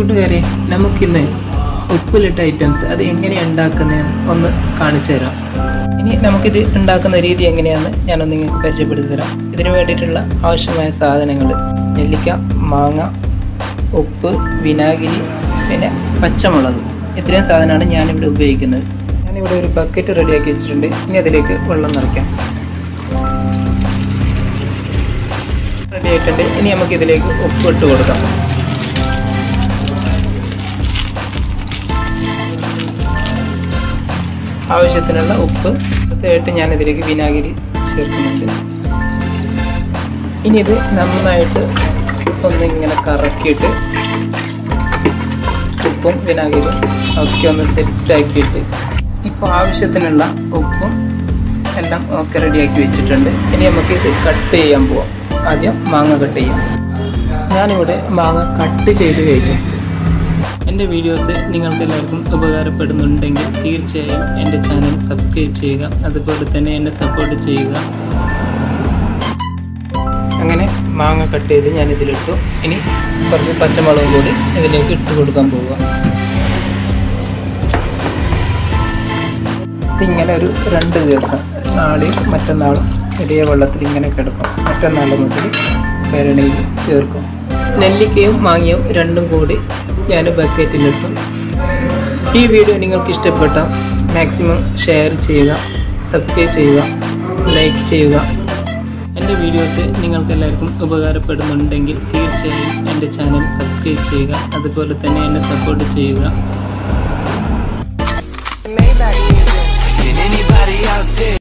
കൂട്ടുകാരെ നമുക്കിന്ന് ഉപ്പിലിട്ട ഐറ്റംസ് അത് എങ്ങനെയാണ് ഉണ്ടാക്കുന്നതെന്ന് ഒന്ന് കാണിച്ചു തരാം ഇനി നമുക്കിത് ഉണ്ടാക്കുന്ന രീതി എങ്ങനെയാണെന്ന് ഞാനൊന്ന് നിങ്ങൾക്ക് പരിചയപ്പെടുത്തി തരാം ഇതിനു വേണ്ടിയിട്ടുള്ള ആവശ്യമായ സാധനങ്ങൾ നെല്ലിക്ക മാങ്ങ ഉപ്പ് വിനാഗിരി പിന്നെ പച്ചമുളക് ഇത്രയും സാധനമാണ് ഞാനിവിടെ ഉപയോഗിക്കുന്നത് ഞാനിവിടെ ഒരു ബക്കറ്റ് റെഡിയാക്കി വെച്ചിട്ടുണ്ട് ഇനി അതിലേക്ക് വെള്ളം നിറയ്ക്കാം റെഡി ആയിട്ടുണ്ട് ഇനി നമുക്ക് ഇതിലേക്ക് ഉപ്പ് ഇട്ട് കൊടുക്കാം ആവശ്യത്തിനുള്ള ഉപ്പ് അടുത്തതായിട്ട് ഞാൻ ഇതിലേക്ക് വിനാഗിരി ചേർക്കുന്നുണ്ട് ഇനി ഇത് നന്നായിട്ട് ഒന്നിങ്ങനെ കറക്കിയിട്ട് ഉപ്പും വിനാഗിരിയും ഒക്കെ ഒന്ന് സെറ്റാക്കിയിട്ട് ഇപ്പോൾ ആവശ്യത്തിനുള്ള ഉപ്പും എല്ലാം ഒക്കെ റെഡിയാക്കി വെച്ചിട്ടുണ്ട് ഇനി നമുക്ക് ഇത് കട്ട് ചെയ്യാൻ പോവാം ആദ്യം മാങ്ങ കട്ട് ചെയ്യാം ഞാനിവിടെ മാങ്ങ കട്ട് ചെയ്ത് കഴിഞ്ഞു എൻ്റെ വീഡിയോസ് നിങ്ങൾക്ക് എല്ലാവർക്കും ഉപകാരപ്പെടുന്നുണ്ടെങ്കിൽ തീർച്ചയായും എൻ്റെ ചാനൽ സബ്സ്ക്രൈബ് ചെയ്യുക അതുപോലെ തന്നെ എന്നെ സപ്പോർട്ട് ചെയ്യുക അങ്ങനെ മാങ്ങ കട്ട് ചെയ്ത് ഞാൻ ഇതിലിട്ടു ഇനി കുറച്ച് പച്ചമുളക് കൂടി ഇതിലേക്ക് ഇട്ട് കൊടുക്കാൻ പോവുക ഇതിങ്ങനെ ഒരു രണ്ട് ദിവസം നാളെയും മറ്റന്നാളും ഇതേ വെള്ളത്തിൽ ഇങ്ങനെ കിടക്കും മറ്റന്നാൾ മുതൽ ഭരണിയിൽ ചേർക്കും നെല്ലിക്കയും മാങ്ങയും രണ്ടും കൂടി ഞാൻ ബക്കറ്റിലിട്ടു ഈ വീഡിയോ നിങ്ങൾക്ക് ഇഷ്ടപ്പെട്ട മാക്സിമം ഷെയർ ചെയ്യുക സബ്സ്ക്രൈബ് ചെയ്യുക ലൈക്ക് ചെയ്യുക എൻ്റെ വീഡിയോസ് നിങ്ങൾക്ക് എല്ലാവർക്കും ഉപകാരപ്പെടുന്നുണ്ടെങ്കിൽ തീർച്ചയായും എൻ്റെ ചാനൽ സബ്സ്ക്രൈബ് ചെയ്യുക അതുപോലെ തന്നെ എന്നെ സപ്പോർട്ട് ചെയ്യുക